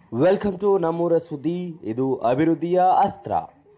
welcome to ನಮ್ಮೂರ ಸುದ್ದಿ ಇದು ಅಭಿವೃದ್ಧಿಯ ಅಸ್ತ್ರ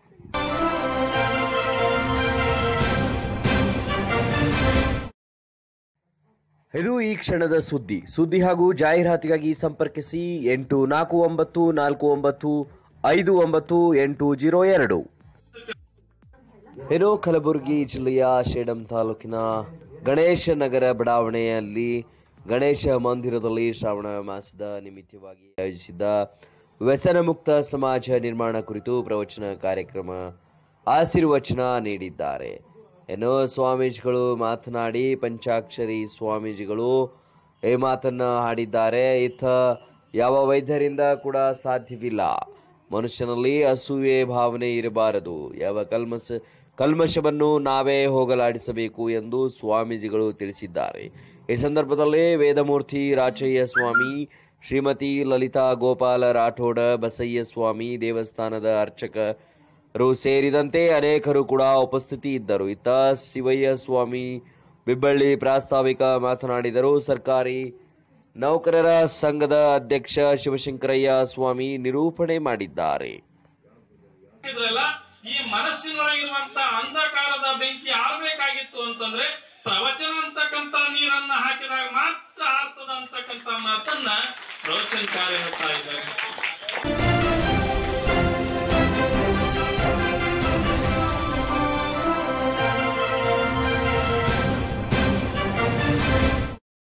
ಇದು ಈ ಕ್ಷಣದ ಸುದ್ದಿ ಸುದ್ದಿ ಹಾಗೂ ಜಾಹೀರಾತಿಗಾಗಿ ಸಂಪರ್ಕಿಸಿ ಎಂಟು ನಾಲ್ಕು ಒಂಬತ್ತು ನಾಲ್ಕು ಒಂಬತ್ತು ಐದು ಒಂಬತ್ತು ಎಂಟು ಜೀರೋ ಎರಡು ಇನ್ನು ಕಲಬುರಗಿ ಜಿಲ್ಲೆಯ ಶೇಡಂ ತಾಲೂಕಿನ ಗಣೇಶ ನಗರ ಬಡಾವಣೆಯಲ್ಲಿ ಗಣೇಶ ಮಂದಿರದಲ್ಲಿ ಶ್ರಾವಣ ಮಾಸದ ನಿಮಿತ್ತವಾಗಿ ಆಯೋಜಿಸಿದ್ದ ವ್ಯಸನ ಮುಕ್ತ ಸಮಾಜ ನಿರ್ಮಾಣ ಕುರಿತು ಪ್ರವಚನ ಕಾರ್ಯಕ್ರಮ ಆಶೀರ್ವಚನ ನೀಡಿದ್ದಾರೆ ಇನ್ನು ಸ್ವಾಮೀಜಿಗಳು ಮಾತನಾಡಿ ಪಂಚಾಕ್ಷರಿ ಸ್ವಾಮೀಜಿಗಳು ಈ ಮಾತನ್ನ ಹಾಡಿದ್ದಾರೆ ಇತ್ತ ಯಾವ ವೈದ್ಯರಿಂದ ಕೂಡ ಸಾಧ್ಯವಿಲ್ಲ ಮನುಷ್ಯನಲ್ಲಿ ಅಸೂಯೆ ಭಾವನೆ ಇರಬಾರದು ಯಾವ ಕಲ್ಮಶ ಕಲ್ಮಶವನ್ನು ನಾವೇ ಹೋಗಲಾಡಿಸಬೇಕು ಎಂದು ಸ್ವಾಮೀಜಿಗಳು ತಿಳಿಸಿದ್ದಾರೆ ಈ ಸಂದರ್ಭದಲ್ಲಿ ವೇದಮೂರ್ತಿ ರಾಚಯ್ಯ ಸ್ವಾಮಿ ಶ್ರೀಮತಿ ಲಲಿತಾ ಗೋಪಾಲ ರಾಠೋಡ ಬಸಯ್ಯ ಸ್ವಾಮಿ ದೇವಸ್ಥಾನದ ಅರ್ಚಕರು ಸೇರಿದಂತೆ ಅನೇಕರು ಕೂಡ ಉಪಸ್ಥಿತಿ ಇದ್ದರು ಇತ್ತ ಶಿವಯ್ಯ ಸ್ವಾಮಿ ಬಿಬ್ಬಳ್ಳಿ ಪ್ರಾಸ್ತಾವಿಕ ಮಾತನಾಡಿದರು ಸರ್ಕಾರಿ ನೌಕರರ ಸಂಘದ ಅಧ್ಯಕ್ಷ ಶಿವಶಂಕರಯ್ಯ ಸ್ವಾಮಿ ನಿರೂಪಣೆ ಮಾಡಿದ್ದಾರೆ ಇದ್ರಲ್ಲ ಈ ಮನಸ್ಸಿನೊಳಗಿರುವಂತ ಅಂಧಕಾರದ ಬೆಂಕಿ ಆಳ್ಬೇಕಾಗಿತ್ತು ಅಂತಂದ್ರೆ ಪ್ರವಚನ ಅಂತಕ್ಕಂತ ನೀರನ್ನ ಹಾಕಿದಾಗ ಮಾತ್ರ ಆರ್ತದ ಅಂತಕ್ಕಂತ ಮಾತನ್ನ ಪ್ರವಚನಕಾರ ಹೇಳ್ತಾ ಇದ್ದಾರೆ